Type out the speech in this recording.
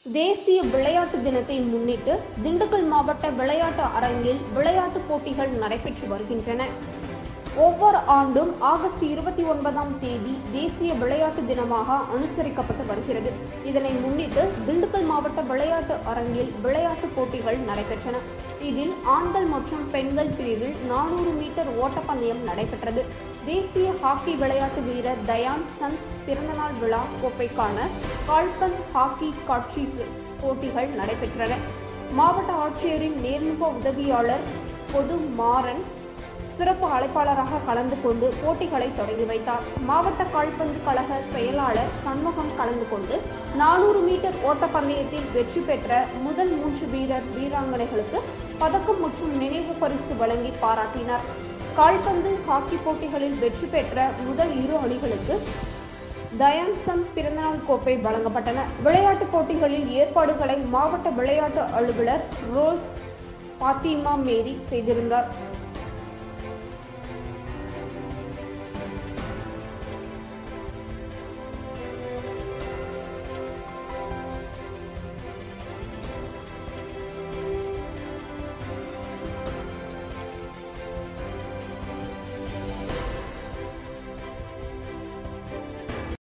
தேசிய விளையாட்டு தினத்தை முன்னிட்டு திண்டுக்கல் மாவட்ட விளையாட்டு அரங்கில் விளையாட்டுப் போட்டிகள் நடைபெற்று வருகின்றன ஒவ்வொரு ஆண்டும் ஆகஸ்ட் இருபத்தி ஒன்பதாம் தேதி தேசிய விளையாட்டு தினமாக அனுசரிக்கப்பட்டு வருகிறது இதனை முன்னிட்டு திண்டுக்கல் மாவட்ட விளையாட்டு அரங்கில் விளையாட்டுப் போட்டிகள் நடைபெற்றன இதில் ஆண்கள் மற்றும் பெண்கள் பிரிவில் நானூறு மீட்டர் ஓட்டப்பந்தயம் நடைபெற்றது தேசிய ஹாக்கி விளையாட்டு வீரர் தயான் சந்த் பிறந்தநாள் விழா கோப்பைக்கான கால்பந்து ஹாக்கி காட்சி போட்டிகள் நடைபெற்றன மாவட்ட ஆட்சியரின் நேர்முக உதவியாளர் பொது மாறன் சிறப்பு அழைப்பாளராக கலந்து கொண்டு போட்டிகளை தொடங்கி வைத்தார் மாவட்ட கால்பந்து கழக செயலாளர் சண்முகம் கலந்து கொண்டு நானூறு மீட்டர் ஓட்டப்பந்தயத்தில் வெற்றி பெற்ற முதல் மூன்று வீரர் வீராங்கனைகளுக்கு பதக்கம் மற்றும் நினைவு பரிசு வழங்கி பாராட்டினார் கால்பந்து ஹாக்கி போட்டிகளில் வெற்றி பெற்ற முதல் இரு அணிகளுக்கு தயான் சந்த் பிறந்தநாள் கோப்பை வழங்கப்பட்டன விளையாட்டுப் போட்டிகளில் ஏற்பாடுகளை மாவட்ட விளையாட்டு அலுவலர் ரோஸ் பாத்திமா மேரி செய்திருந்தார்